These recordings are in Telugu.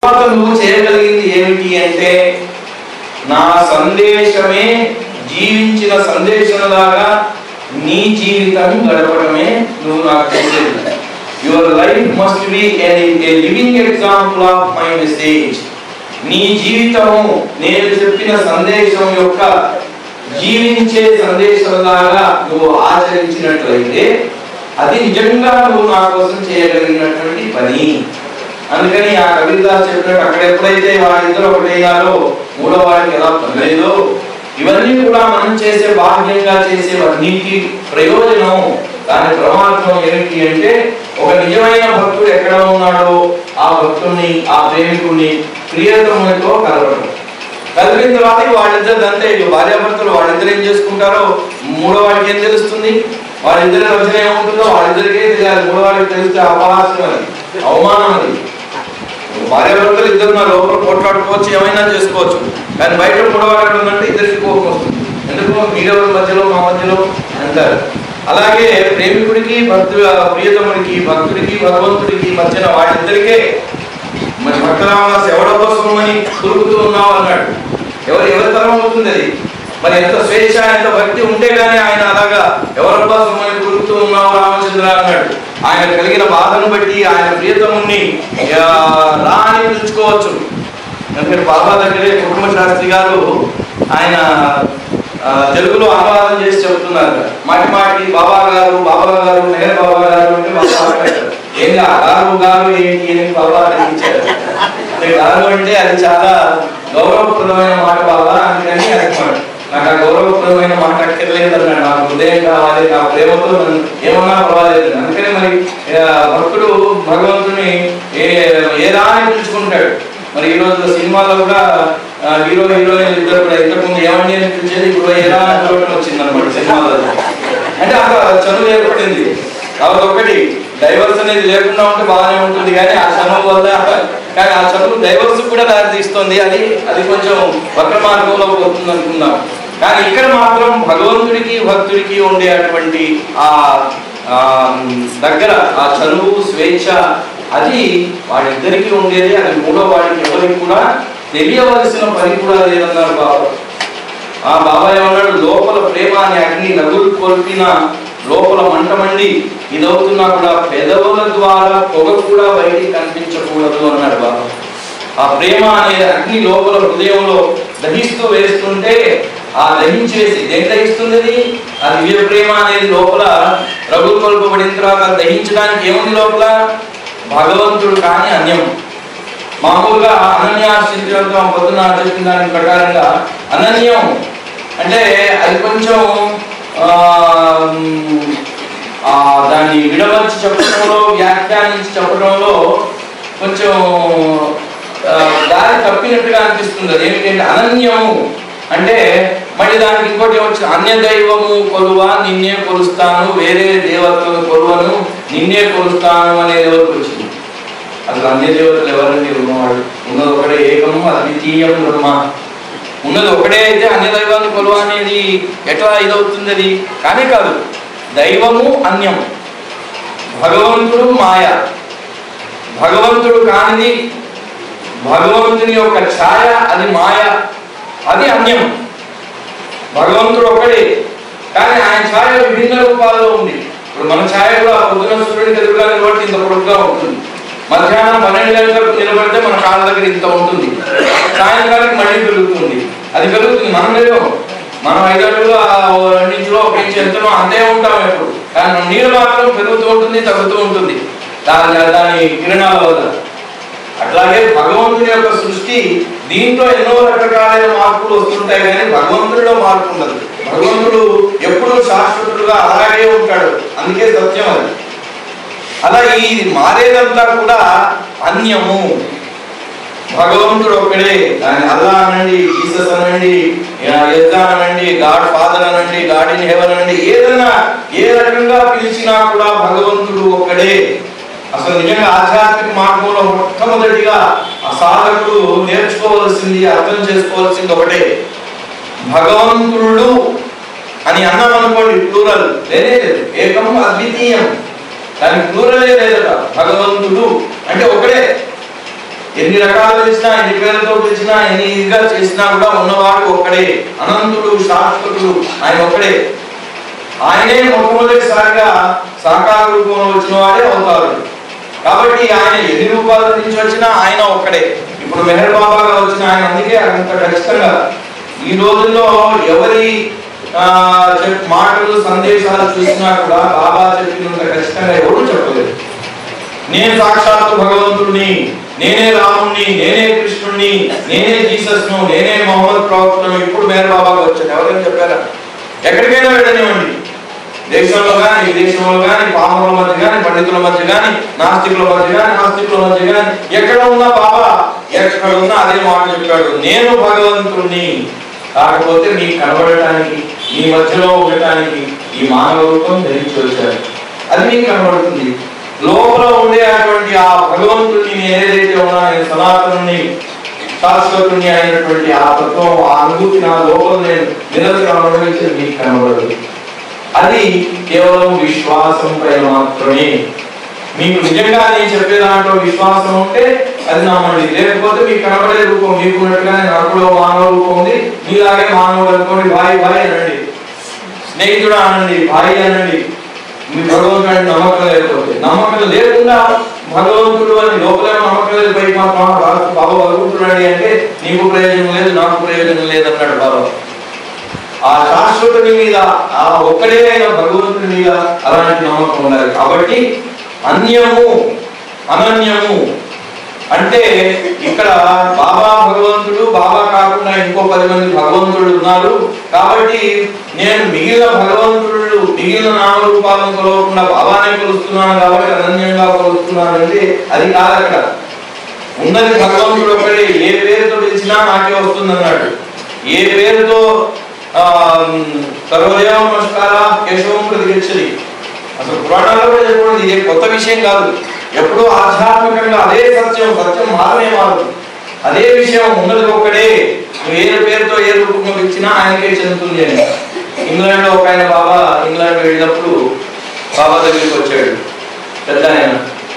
తర్వాత నువ్వు చేయగలిగింది ఏమిటి అంటే నా సందేశమే జీవించిన సందేశంలాగా నీ జీవితం గడపడమే నువ్వు నాకు చేసేది your life must be a living example of my message నీ జీవితము నేను చెప్పిన సందేశం యొక్క జీవించే సందేశంలాగా నువ్వు ఆచరించినట్లయితే అది నిజంగా నువ్వు నా కోసం చేయగలిగినటువంటి పని అందుకని ఆ కవిదాస్ చెప్పినట్టు అక్కడ ఎప్పుడైతే వాళ్ళిద్దరు ఒకటైనారో మూడో వాడికి ఎలా పనిలేదో ఇవన్నీ కూడా మనం చేసే బాహ్యంగా చేసేవన్నింటి ప్రయోజనం దాని ప్రమాదం ఏమిటి అంటే ఒక నిజమైన భక్తుడు ఎక్కడ ఉన్నాడో ఆ భక్తుడిని ఆ ప్రేమికుడిని ప్రియతమునితో కలవడం కలిపిన తర్వాత వాళ్ళిద్దరు అంతే ఇక భార్యాభర్తలు వాళ్ళిద్దరు ఏం చేసుకుంటారో మూడో వాడికి ఏం తెలుస్తుంది వాళ్ళిద్దరి రచన ఏముంటుందో వాళ్ళిద్దరికే తెలియాలి మూడో వాడికి తెలిస్తే అపహాస్యం అది అవమానం అది భార్యాభర్తలు ఇద్దరు నా లోపల పోట్లాడుకోవచ్చు ఏమైనా చేసుకోవచ్చు కానీ బయట మూడవాడు ఉందంటే ఇద్దరికి కోపం వస్తుంది ఎందుకు మీరెవరి మధ్యలో మా మధ్యలో అంటారు అలాగే ప్రేమికుడికి భక్తు ప్రియతముడికి భక్తుడికి భగవంతుడికి మధ్యన వాళ్ళిద్దరికే మరి భక్తరామదాస్ ఎవడ కోసం అని కురుకుతూ ఉన్నావు అన్నాడు ఎవరు ఎవరి తరం అవుతుంది అది మరి ఎంత స్వేచ్ఛ ఎంత భక్తి ఉంటే గానీ ఆయన అలాగా ఎవరబ్బా సుమ్మని కురుకుతూ ఉన్నావు రామచంద్ర అన్నాడు ఆయన కలిగిన బాధను బట్టి ఆయన ప్రియతముని ఆ, రా అని పిలుచుకోవచ్చు ఎందుకంటే బాబా దగ్గరే కుటుంబ శాస్త్రి గారు ఆయన ఆ, తెలుగులో అనువాదం చేసి చెబుతున్నారు మాటి మాటి బాబా గారు బాబా గారు నేర బాబా గారు అంటే బాబా అంటారు. ఏం గా- గారు గారు ఏంటి అని బాబా అడిగించారు అంటే గారు అంటే అది చాలా గౌరవప్రదమైన మాట బాబా అందుకని అది మాట. నాకు ఆ గౌరవప్రదమైన మాట అక్కర్లేదు అన్నాడు నాకు హృదయం కావాలి నా ప్రేమతో నన్ను ఏమన్నా పర్వాలేదు అందుకని మరి ఆ, భక్తుడు భగవంతుని ఏ ఏ రా అని పిలుచుకుంటాడు మరి ఈ రోజు సినిమాలో కూడా ఆ, హీరో హీరోయిన్ ఇద్దరు కూడా ఇంతకుముందు ఏమని అని పిలిచేది ఇప్పుడు ఏ రా అని పిలవడం వచ్చింది అనమాట సినిమాలో అంటే అంత చదువు ఏర్పడింది కాబట్టి ఒకటి డైవర్స్ అనేది లేకుండా ఉంటే బాగానే ఉంటుంది కానీ ఆ చదువు వల్ల కానీ ఆ చదువు డైవర్స్ కూడా దారి తీస్తుంది అది అది కొంచెం వక్ర మార్గంలో పోతుంది అనుకుందాం కానీ ఇక్కడ మాత్రం భగవంతుడికి భక్తుడికి ఉండే అటువంటి ఆ ఆ, దగ్గర ఆ చదువు స్వేచ్ఛ అది వాళ్ళిద్దరికీ ఉండేది అది మూడో వాడికి ఎవరికి కూడా తెలియవలసిన పని కూడా లేదన్నారు బాబా ఆ బాబా ఏమన్నాడు లోపల ప్రేమ అనే అగ్ని నగులు కొల్పిన లోపల మంట మండి ఇదవుతున్నా కూడా పెదవుల ద్వారా పొగ కూడా బయటికి కనిపించకూడదు అన్నాడు బాబా ఆ ప్రేమ అనే అగ్ని లోపల హృదయంలో దహిస్తూ వేస్తుంటే ఆ దహించేసి దేని దహిస్తుంది అది? ఆ దివ్య ప్రేమ అనేది లోపల రఘులు కొల్పబడిన తర్వాత దహించడానికి ఏముంది లోపల భగవంతుడు కానీ అన్యం మామూలుగా అనన్యాశ్చర్యంతో పొద్దున చెప్పిన దాని ప్రకారంగా అనన్యం అంటే అది కొంచెం ఆ, మ్, ఆ, దాన్ని విడమర్చి చెప్పడంలో వ్యాఖ్యానించి చెప్పడంలో కొంచెం ఆ, దారి తప్పినట్టుగా అనిపిస్తుంది అది ఏమిటంటే అనన్యము అంటే మళ్ళీ దానికి ఇంకోటి వచ్చి అన్య దైవము కొలువా నిన్నే కొలుస్తాను వేరే దేవతలను కొలువను నిన్నే కొలుస్తాను అనేది వరకు వచ్చింది అసలు అన్ని దేవతలు ఎవరండి ఉన్నవాడు ఉన్నది ఒకటే ఏకము అద్వితీయం బ్రహ్మ ఉన్నది ఒకటే అయితే అన్ని దైవాన్ని కొలువ అనేది ఎట్లా ఇదవుతుంది అది కానీ కాదు దైవము అన్యం భగవంతుడు మాయ భగవంతుడు కానిది భగవంతుని యొక్క ఛాయ అది మాయ అది అన్యం భగవంతుడు ఒక్కడే కానీ ఆయన ఛాయ విభిన్న రూపాల్లో ఉంది ఇప్పుడు మన ఛాయ కూడా పొద్దున సూర్యుడికి ఎదురుగా నిలబడితే ఇంత పొడుగ్గా ఉంటుంది మధ్యాహ్నం పన్నెండు గంటలకు నిలబడితే మన కాళ్ళ దగ్గర ఇంత ఉంటుంది సాయంకాలానికి మళ్ళీ పెరుగుతుంది అది పెరుగుతుంది మనం లేదు మనం ఐదు అడుగులు ఆ ఓ రెండించులో ఒక ఇంచు ఎంతనో అంతే ఉంటాం ఎప్పుడు కానీ నీరు మాత్రం పెరుగుతూ ఉంటుంది తగ్గుతూ ఉంటుంది దాని దాని కిరణాల వల్ల అట్లాగే భగవంతుని యొక్క సృష్టి దీంట్లో ఎన్నో రకరకాలైన మార్పులు వస్తుంటాయి కానీ భగవంతుడిలో మార్పు ఉండదు భగవంతుడు ఎప్పుడూ శాశ్వతుడుగా అలాగే ఉంటాడు అందుకే సత్యం అది అలా ఈ మారేదంతా కూడా అన్యము భగవంతుడు ఒక్కడే దాని అల్లా అనండి జీసస్ అనండి యజ్ఞా అనండి గాడ్ ఫాదర్ అనండి గాడ్ ఇన్ హెవెన్ అనండి ఏదైనా ఏ రకంగా పిలిచినా కూడా భగవంతుడు ఒక్కడే అసలు నిజంగా ఆధ్యాత్మిక మార్గంలో మొట్టమొదటిగా ఆ సాధకుడు నేర్చుకోవాల్సింది అర్థం చేసుకోవాల్సింది ఒకటే భగవంతుడు అని అన్నాం అనుకోండి ప్లూరల్ లేనే లేదు ఏకం అద్వితీయం దానికి ప్లూరలే లేదట భగవంతుడు అంటే ఒకడే ఎన్ని రకాలు పిలిచినా ఎన్ని పేర్లతో పిలిచినా ఎన్ని ఇదిగా చేసినా కూడా ఉన్నవాడు ఒక్కడే అనంతుడు శాశ్వతుడు ఆయన ఒక్కడే ఆయనే మొట్టమొదటిసారిగా సాకార రూపంలో వచ్చిన వాడే అవుతారు కాబట్టి ఆయన ఎన్ని రూపాల నుంచి వచ్చినా ఆయన ఒక్కడే ఇప్పుడు మెహర్ బాబాగా వచ్చిన ఆయన అందుకే అంత ఖచ్చితంగా ఈ రోజుల్లో ఎవరి ఆ, చెప్- మాటలు సందేశాలు చూసినా కూడా బాబా చెప్పినంత ఖచ్చితంగా ఎవరు చెప్పలేదు నేను సాక్షాత్తు భగవంతుడిని నేనే రాముణ్ణి నేనే కృష్ణుణ్ణి నేనే జీసస్ ను నేనే మొహమ్మద్ ప్రవక్తను ఇప్పుడు మేర బాబాగా వచ్చాను ఎవరైనా చెప్పారా ఎక్కడికైనా వెళ్ళనివ్వండి దేశంలో కానీ విదేశంలో కానీ పాముల మధ్య కానీ పండితుల మధ్య కానీ నాస్తికుల మధ్య కానీ నాస్తికుల మధ్య కానీ ఎక్కడ ఉన్నా బాబా ఎక్కడ ఉన్నా అదే మాట చెప్పాడు నేను భగవంతుణ్ణి కాకపోతే మీకు కనబడటానికి మీ మధ్యలో ఉండటానికి ఈ మానవ రూపం ధరించి వచ్చారు అది మీకు కనబడుతుంది లోపల ఉండే అటువంటి ఆ భగవంతుడిని నేను ఏదైతే ఉన్నా నేను సనాతనుని శాశ్వతుని అయినటువంటి ఆ తత్వం ఆ అనుభూతి నా లోపల నేను నిరంతరం అనుభవించేది మీకు కనబడదు అది కేవలం విశ్వాసం పైన మాత్రమే మీకు నిజంగా నేను చెప్పే దాంట్లో విశ్వాసం ఉంటే అది నమ్మండి లేకపోతే మీకు కనబడే రూపం మీకు ఉన్నట్టుగానే నాకు కూడా మానవ రూపం ఉంది మీలాగే మానవుడు అనుకోండి భాయ్ భాయ్ అనండి స్నేహితుడు అనండి భార్య అనండి మీ భగవంతుడు అంటే నమ్మకం లేకపోతే నమ్మకం లేకుండా భగవంతుడు అని లోపల నమ్మకం లేదు పైకి మాత్రం రాసు బాబా భగవంతుడు అంటే నీకు ప్రయోజనం లేదు నాకు ప్రయోజనం లేదు అన్నాడు బాబా ఆ శాశ్వతుని మీద ఆ ఒక్కడే అయిన భగవంతుని మీద అలాంటి నమ్మకం ఉండాలి కాబట్టి అన్యము అనన్యము అంటే ఇక్కడ బాబా భగవంతుడు బాబా కాకుండా ఇంకో పది మంది భగవంతుడు ఉన్నారు కాబట్టి నేను మిగిలిన భగవంతుడు మిగిలిన నామరూపాలను కొలవకుండా బాబానే కొలుస్తున్నాను కాబట్టి అనన్యంగా కొలుస్తున్నాను అంటే అది కాదు అక్కడ ఉన్నది భగవంతుడు ఒక్కడే ఏ పేరుతో పిలిచినా నాకే వస్తుంది అన్నాడు ఏ పేరుతో ఆ, సర్వదేవ నమస్కార కేశవం ప్రతిగచ్చది అసలు పురాణాల్లో కూడా చెప్పడం ఇది కొత్త విషయం కాదు ఎప్పుడూ ఆధ్యాత్మికంగా అదే సత్యం సత్యం మారనే మారదు అదే విషయం ఉన్నది ఒక్కడే నువ్వు ఏ పేరుతో ఏ రూపంలో ఇచ్చినా ఆయనకే చెందుతుంది అని ఇంగ్లాండ్ లో ఒక ఆయన బాబా ఇంగ్లాండ్ వెళ్ళినప్పుడు బాబా దగ్గరికి వచ్చాడు పెద్ద ఆయన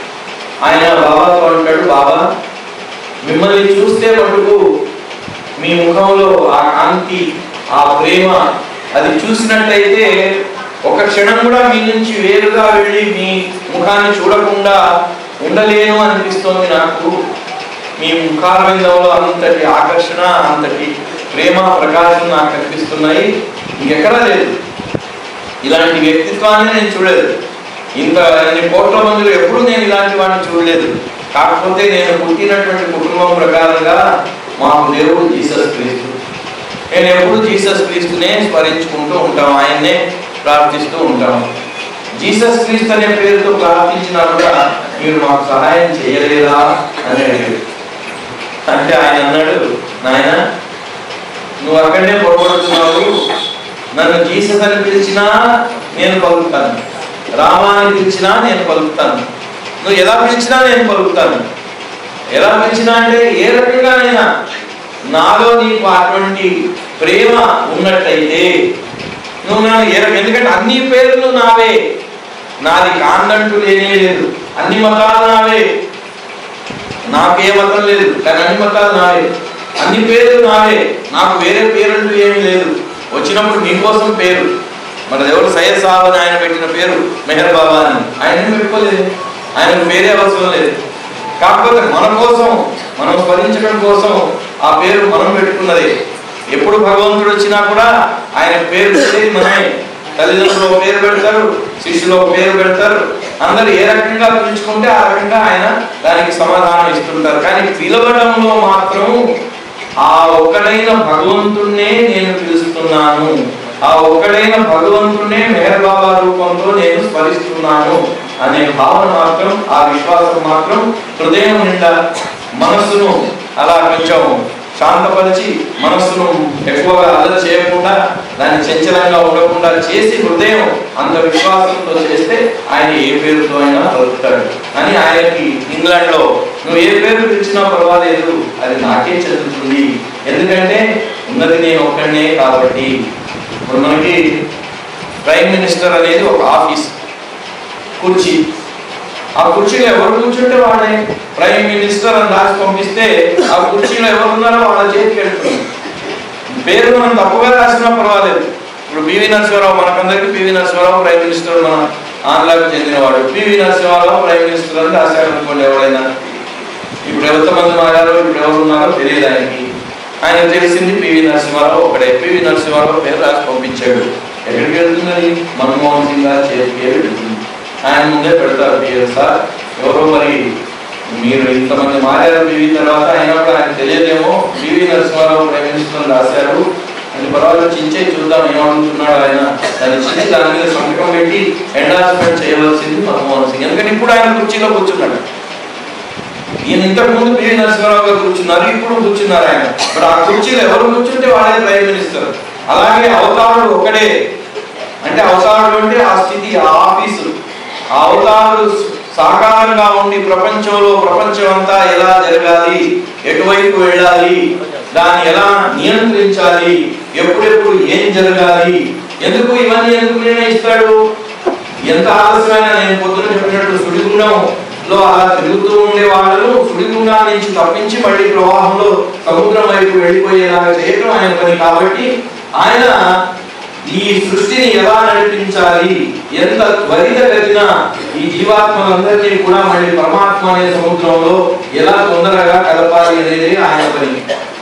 ఆయన బాబాతో అంటాడు బాబా మిమ్మల్ని చూస్తే మటుకు మీ ముఖంలో ఆ కాంతి ఆ ప్రేమ అది చూసినట్లయితే ఒక క్షణం కూడా మీ నుంచి వేరుగా వెళ్ళి మీ ముఖాన్ని చూడకుండా ఉండలేను అనిపిస్తోంది నాకు మీ ముఖారవిందంలో అంతటి ఆకర్షణ అంతటి ప్రేమ ప్రకాశం నాకు కనిపిస్తున్నాయి ఇంకెక్కడా లేదు ఇలాంటి వ్యక్తిత్వాన్ని నేను చూడలేదు ఇంత అన్ని కోట్ల మందిలో ఎప్పుడు నేను ఇలాంటి వాడిని చూడలేదు కాకపోతే నేను పుట్టినటువంటి కుటుంబం ప్రకారంగా మాకు దేవుడు జీసస్ క్రీస్తు నేను ఎప్పుడు జీసస్ క్రీస్తునే స్మరించుకుంటూ ఉంటాం ఆయన్నే ప్రార్థిస్తూ ఉంటాం జీసస్ క్రీస్తు అనే పేరుతో ప్రార్థించినా కూడా మీరు మాకు సహాయం చేయలేదా అని అడిగాడు అంటే ఆయన అన్నాడు నాయన నువ్వు అక్కడనే పొరపడుతున్నావు నన్ను జీసస్ అని పిలిచినా నేను పలుకుతాను రామా అని పిలిచినా నేను పలుకుతాను నువ్వు ఎలా పిలిచినా నేను పలుకుతాను ఎలా పిలిచినా అంటే ఏ రకంగానైనా నాలో నీకు అటువంటి ప్రేమ ఉన్నట్టయితే నువ్వు నా ఏ రకం- ఎందుకంటే అన్ని పేర్లు నావే నాది కాండంటూ లేనే లేదు అన్ని మతాలు నావే నాకే మతం లేదు కానీ అన్ని మతాలు నావే అన్ని పేర్లు నావే నాకు వేరే పేరంటూ ఏమీ లేదు వచ్చినప్పుడు నీకోసం పేరు మన దేవుడు సయ్యద్ సాబ్ అని ఆయన పెట్టిన పేరు మెహర్ బాబా అని ఆయన ఏం పెట్టుకోలేదు ఆయనకు పేరే అవసరం లేదు కాకపోతే మన కోసం మనం స్మరించడం కోసం ఆ పేరు మనం పెట్టుకున్నది ఎప్పుడు భగవంతుడు వచ్చినా కూడా ఆయన పేరు పెట్టేది మనమే తల్లిదండ్రులు ఒక పేరు పెడతారు శిష్యులు ఒక పేరు పెడతారు అందరు ఏ రకంగా పిలుచుకుంటే ఆ రకంగా ఆయన దానికి సమాధానం ఇస్తుంటారు కానీ పిలవడంలో మాత్రం ఆ ఒక్కడైన భగవంతుణ్ణే నేను పిలుస్తున్నాను ఆ ఒక్కడైన భగవంతుణ్ణే మెహర్ బాబా రూపంలో నేను స్మరిస్తున్నాను అనే భావన మాత్రం ఆ విశ్వాసం మాత్రం హృదయం నిండా మనస్సును అలా కొంచెం శాంతపరిచి మనస్సును ఎక్కువగా అల్లరి చేయకుండా దాన్ని చంచలంగా ఉండకుండా చేసి హృదయం అంత విశ్వాసంతో చేస్తే ఆయన ఏ పేరుతో అయినా దొరుకుతాడు అని ఆయనకి ఇంగ్లాండ్ లో నువ్వు ఏ పేరు పిలిచినా పర్వాలేదు అది నాకే చెందుతుంది ఎందుకంటే ఉన్నది నేను ఒక్కడనే కాబట్టి ఇప్పుడు మనకి ప్రైమ్ మినిస్టర్ అనేది ఒక ఆఫీస్ కుర్చీ ఆ కుర్చీలో ఎవరు కూర్చుంటే వాళ్ళే ప్రైమ్ మినిస్టర్ అని రాసి పంపిస్తే ఆ కుర్చీలో ఎవరు ఉన్నారో వాళ్ళ చేతికి వెళ్తుంది పేరు మనం తప్పుగా రాసినా పర్వాలేదు ఇప్పుడు PV Narasimha Rao మనకందరికి PV Narasimha Rao prime minister మన ఆంధ్రాకు చెందినవాడు పివి నరసింహారావు ప్రైమ్ మినిస్టర్ అని రాశారు అనుకోండి ఎవరైనా ఇప్పుడు ఎంతమంది మారారో ఇప్పుడు ఎవరు ఉన్నారో తెలియదు ఆయనకి ఆయన తెలిసింది పివి నరసింహారావు ఒకడే పివి నరసింహారావు పేరు రాసి పంపించాడు ఎక్కడికి వెళ్తున్నది మన్మోహన్ సింగ్ గారి చేతికి వెళ్తుంది ఆయన ముందే పెడతారు పేరు సార్ ఎవరో మరి మీరు ఇంతమంది మారారు పివి తర్వాత అయినప్పుడు ఆయన తెలియదేమో పివి నరసింహారావు ప్రైమ్ మినిస్టర్ అని రాశారు అని పర్వాలేదు చించే చూద్దాం ఏమనుకుంటున్నాడు ఆయన దాన్ని చించి దాని మీద సంతకం పెట్టి ఎండార్స్మెంట్ చేయవలసింది మన్మోహన్ సింగ్ ఎందుకంటే ఇప్పుడు ఆయన కుర్చీలో కూర్చున్నాడు ఈయన ఇంతకు ముందు పివి నరసింహారావు గారు కూర్చున్నారు ఇప్పుడు కూర్చున్నారు ఆయన మరి ఆ కుర్చీలో ఎవరు కూర్చుంటే వాళ్ళే ప్రైమ్ మినిస్టర్ అలాగే అవతారుడు ఒకడే అంటే అవతారుడు అంటే ఆ స్థితి ఆ ఆఫీసు ఆ అవతారుడు సాకారంగా ఉండి ప్రపంచంలో ప్రపంచం అంతా ఎలా జరగాలి ఎటువైపు వెళ్ళాలి దాన్ని ఎలా నియంత్రించాలి ఎప్పుడెప్పుడు ఏం జరగాలి ఎందుకు ఇవన్నీ ఎందుకు నిర్ణయిస్తాడు ఎంత ఆలస్యమైనా నేను పొద్దున చెప్పినట్టు సుడిగుండంలో అలా తిరుగుతూ ఉండే వాళ్ళు సుడిగుండం నుంచి తప్పించి మళ్ళీ ప్రవాహంలో సముద్రం వైపు వెళ్ళిపోయేలాగా చేయటం ఆయన పని కాబట్టి ఆయన ఈ సృష్టిని ఎలా నడిపించాలి ఎంత త్వరితగతిన ఈ జీవాత్మలందరినీ కూడా మళ్ళీ పరమాత్మ అనే సముద్రంలో ఎలా తొందరగా కలపాలి అనేది ఆయన పని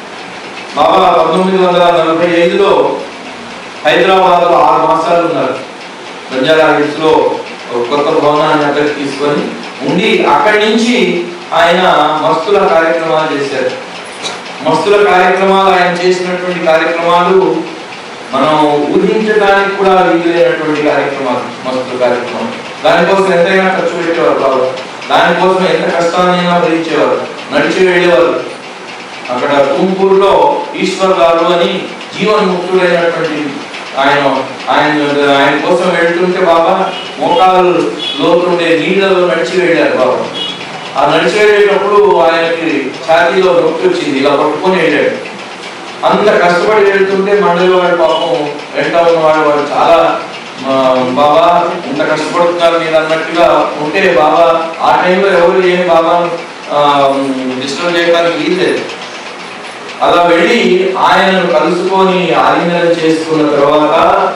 బాబా పంతొమ్మిది వందల నలభై ఐదులో హైదరాబాద్ లో ఆరు మాసాలు ఉన్నారు బంజారా హిల్స్ లో ఒక కొత్త భవనాన్ని అక్కడికి తీసుకొని ఉండి అక్కడి నుంచి ఆయన మస్తుల కార్యక్రమాలు చేశారు మస్తుల కార్యక్రమాలు ఆయన చేసినటువంటి కార్యక్రమాలు మనం ఊహించడానికి కూడా వీలైనటువంటి కార్యక్రమాలు మస్తుల కార్యక్రమాలు దానికోసం ఎంతైనా ఖర్చు పెట్టేవారు బాబు దానికోసం ఎంత కష్టాన్నైనా భరించేవారు నడిచి వెళ్ళేవారు అక్కడ తుంపూరులో ఈశ్వర్ గారు అని జీవన్ముక్తుడైనటువంటి ఆయన ఆయన ఆయన కోసం వెళ్తుంటే బాబా మోకాలు లోతుండే నీళ్ళలో నడిచి వెళ్ళారు బాబా ఆ నడిచి వెళ్ళేటప్పుడు ఆయనకి ఛాతీలో నొప్పి వచ్చింది ఇలా పట్టుకొని వెళ్ళాడు అంత కష్టపడి వెళ్తుంటే మండలి వాడు పాపం వెంట ఉన్నవాడు వాడు చాలా ఆ, బాబా ఇంత కష్టపడుతున్నారు మీరు అన్నట్టుగా ఉంటే బాబా ఆ టైంలో ఎవరు ఏం బాబా డిస్టర్బ్ చేయడానికి వీల్లేదు అలా వెళ్ళి ఆయనను కలుసుకొని ఆలింగనం చేసుకున్న తర్వాత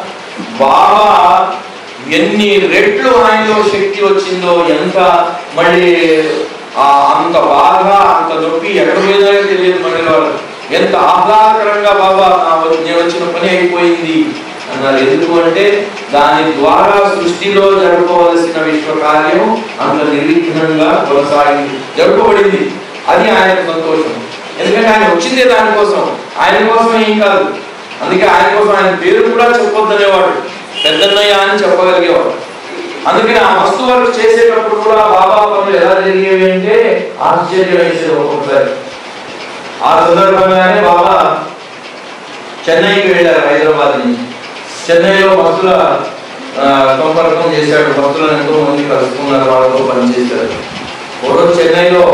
బాబా ఎన్ని రెట్లు ఆయనలో శక్తి వచ్చిందో ఎంత మళ్ళీ ఆ అంత బాధ అంత నొప్పి ఎక్కడ పోయిందో తెలియదు మళ్ళీ వాళ్ళు ఎంత ఆహ్లాదకరంగా బాబా ఆ నేను వచ్చిన పని అయిపోయింది అన్నారు ఎందుకు అంటే దాని ద్వారా సృష్టిలో జరపవలసిన విశ్వ కార్యం అంత నిర్విఘ్నంగా కొనసాగింది జరపబడింది అది ఆయనకు సంతోషం ఎందుకంటే ఆయన వచ్చిందే దానికోసం ఆయన కోసం ఏం కాదు అందుకే ఆయన కోసం ఆయన పేరు కూడా చెప్పొద్దనేవాడు పెద్దన్నయ్య అని చెప్పగలిగేవాడు అందుకని ఆ మస్తు వర్క్ చేసేటప్పుడు కూడా బాబా పనులు ఎలా జరిగేవి అంటే ఆశ్చర్యం వేసేది ఒక్కొక్కసారి ఆ సందర్భంగానే బాబా చెన్నైకి వెళ్ళారు హైదరాబాద్ నుంచి చెన్నైలో భక్తుల ఆ, సంపర్కం చేశాడు భక్తులను ఎంతో మంది కలుసుకున్నారు వాళ్ళతో పనిచేశారు ఓ రోజు చెన్నైలో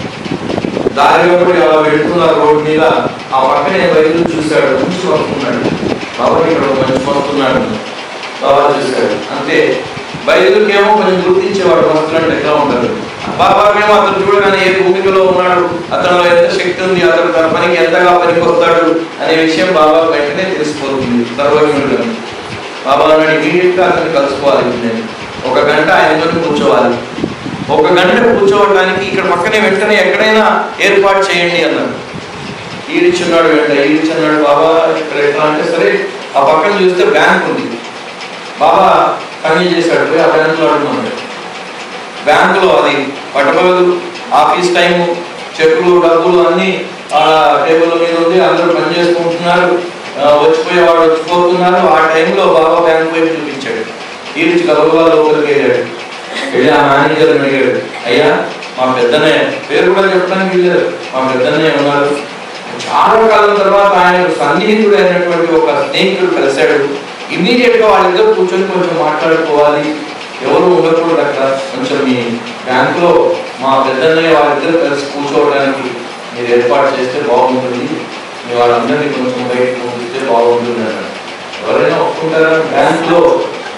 దారిలో కూడా అలా వెళ్తున్నారు రోడ్డు మీద ఆ పక్కనే బయలు చూశాడు మంచి వస్తున్నాడు బాబా ఇక్కడ ఒక మంచి వస్తున్నాడు బాబా చూశాడు అంతే బయలుకేమో కొంచెం గుర్తించేవాడు వస్తున్నాడు ఎట్లా ఉంటాడు బాబాకేమో అతను చూడగానే ఏ భూమికలో ఉన్నాడు అతనిలో ఎంత శక్తి ఉంది అతను తన పనికి ఎంతగా పనికొస్తాడు అనే విషయం బాబా వెంటనే తెలిసిపోతుంది సర్వజ్ఞుడుగా బాబా అన్నాడు ఇమీడియట్ గా అతన్ని కలుసుకోవాలి నేను ఒక గంట ఆయనతో కూర్చోవాలి ఒక గంట కూర్చోవడానికి ఇక్కడ పక్కనే వెంటనే ఎక్కడైనా ఏర్పాటు చేయండి అన్నాడు ఈడిచున్నాడు వెంట ఈడిచున్నాడు బాబా ఇక్కడ ఎట్లా అంటే సరే ఆ పక్కన చూస్తే బ్యాంక్ ఉంది బాబా పని చేశాడు పోయి ఆ బ్యాంకులో అడుగుతున్నాడు బ్యాంకులో అది పట్టపగలు ఆఫీస్ టైము చెక్కులు డబ్బులు అన్ని ఆ టేబుల్ మీద ఉంది అందరూ పని చేసుకుంటున్నారు ఆ, వచ్చిపోయేవాడు వచ్చిపోతున్నారు ఆ టైంలో బాబా బ్యాంక్ వైపు చూపించాడు ఈ నుంచి గబగబా లోపలికి వెళ్ళాడు వెళ్ళి ఆ మేనేజర్ అడిగాడు అయ్యా మా పెద్దన్నయ్య పేరు కూడా చెప్పడానికి వెళ్ళారు మా పెద్దన్నయ్య ఉన్నారు చాలా కాలం తర్వాత ఆయన సన్నిహితుడు అయినటువంటి ఒక స్నేహితుడు కలిశాడు ఇమీడియట్ గా వాళ్ళిద్దరు కూర్చొని కొంచెం మాట్లాడుకోవాలి ఎవరు ఉండకూడదు అక్కడ కొంచెం మీ బ్యాంకులో మా పెద్దన్నయ్య వాళ్ళిద్దరు కలిసి కూర్చోవడానికి మీరు ఏర్పాటు చేస్తే బాగుంటుంది మీ వాళ్ళందరినీ కొంచెం బయట పంపిస్తే బాగుంటుంది అన్నాడు ఎవరైనా ఒప్పుకుంటారా బ్యాంకులో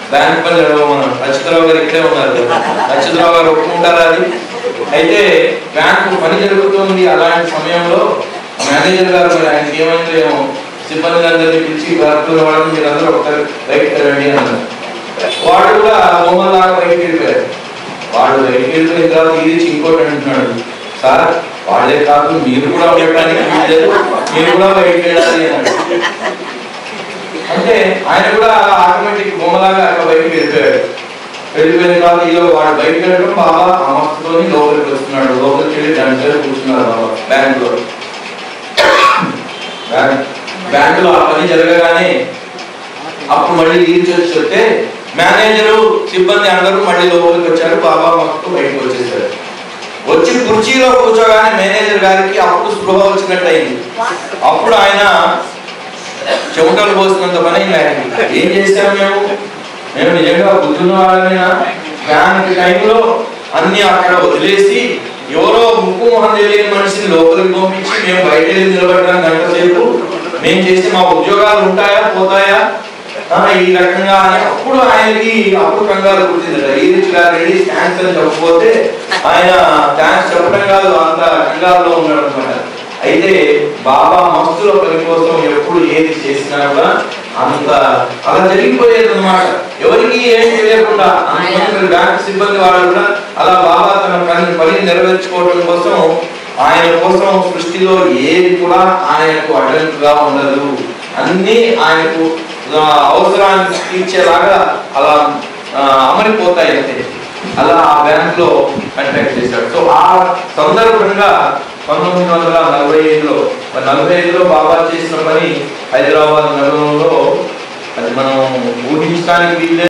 బ్యాంక్ పని మనం అచ్యుతరావు గారు ఇక్కడే ఉన్నారు అచ్యుతరావు గారు ఒప్పుకుంటారా అది అయితే బ్యాంకు పని జరుగుతుంది అలాంటి సమయంలో మేనేజర్ గారు మరి ఆయనకి ఏమైందో ఏమో సిబ్బంది అందరినీ పిలిచి వర్కులు వాళ్ళని మీరు అందరూ ఒకసారి బయటకు రండి అన్నారు వాడు కూడా బొమ్మలాగా బయటికి వెళ్ళిపోయారు వాడు బయటికి వెళ్ళిపోయిన తర్వాత ఇది ఇంకోటి అంటున్నాడు సార్ వాళ్ళే కాదు మీరు కూడా ఉండటానికి వీల్లేదు మీరు కూడా బయటికి వెళ్ళాలి అన్నాడు అంటే ఆయన కూడా ఆటోమేటిక్ బొమ్మలాగా అక్కడ బయటికి వెళ్ళిపోయాడు వెళ్ళిపోయిన తర్వాత ఇదో వాడు బయటికి వెళ్ళడం బాబా అమస్తుతోని లోపలికి వస్తున్నాడు లోపలికి వెళ్ళి దాని పేరు కూర్చున్నారు బాబా బ్యాంక్ లో బ్యాంక్ బ్యాంక్ లో ఆ పని జరగగానే అప్పుడు మళ్ళీ రీచ్ వచ్చి చెప్తే మేనేజరు సిబ్బంది అందరూ మళ్ళీ లోపలికి వచ్చారు బాబా మొత్తం బయటకు వచ్చేసారు వచ్చి కుర్చీలో కూర్చోగానే మేనేజర్ గారికి అప్పుడు స్పృహ వచ్చినట్టు అయింది అప్పుడు ఆయన చెమటలు పోసినంత పని అయింది ఆయనకి ఏం చేశాం మేము మేము నిజంగా బుద్ధున్న వాళ్ళమైనా దానికి టైంలో అన్ని అక్కడ వదిలేసి ఎవరో ముక్కు మొహం తెలియని మనిషిని లోపలికి పంపించి మేము బయట వెళ్ళి నిలబడడానికి గంట సేపు మేము చేస్తే మా ఉద్యోగాలు ఉంటాయా పోతాయా ఆ, ఈ రకంగా అని అప్పుడు ఆయనకి అప్పుడు కంగారు పుట్టిందట ఈ రిచ్ గారు రెడీ థ్యాంక్స్ అని చెప్పకపోతే ఆయన థ్యాంక్స్ చెప్పడం కాదు అంత కంగారులో ఉన్నాడు అనమాట అయితే బాబా మస్తుల పని కోసం ఎప్పుడు ఏది చేసినా కూడా అంత అలా జరిగిపోయేది అనమాట ఎవరికి ఏం తెలియకుండా అంతమంది బ్యాంక్ సిబ్బంది వాళ్ళు కూడా అలా బాబా తన పని పని నెరవేర్చుకోవడం కోసం ఆయన కోసం సృష్టిలో ఏది కూడా ఆయనకు అడ్డంకుగా ఉండదు అన్ని ఆయనకు ఆ, అవసరాన్ని తీర్చేలాగా అలా ఆ, అమరిపోతాయి అంతే అలా ఆ బ్యాంక్ లో కంటాక్ట్ చేశాడు సో ఆ సందర్భంగా పంతొమ్మిది వందల నలభై ఐదులో మరి నలభై ఐదులో బాబా చేసిన పని హైదరాబాద్ నగరంలో అది మనం ఊహించడానికి వీల్లేదు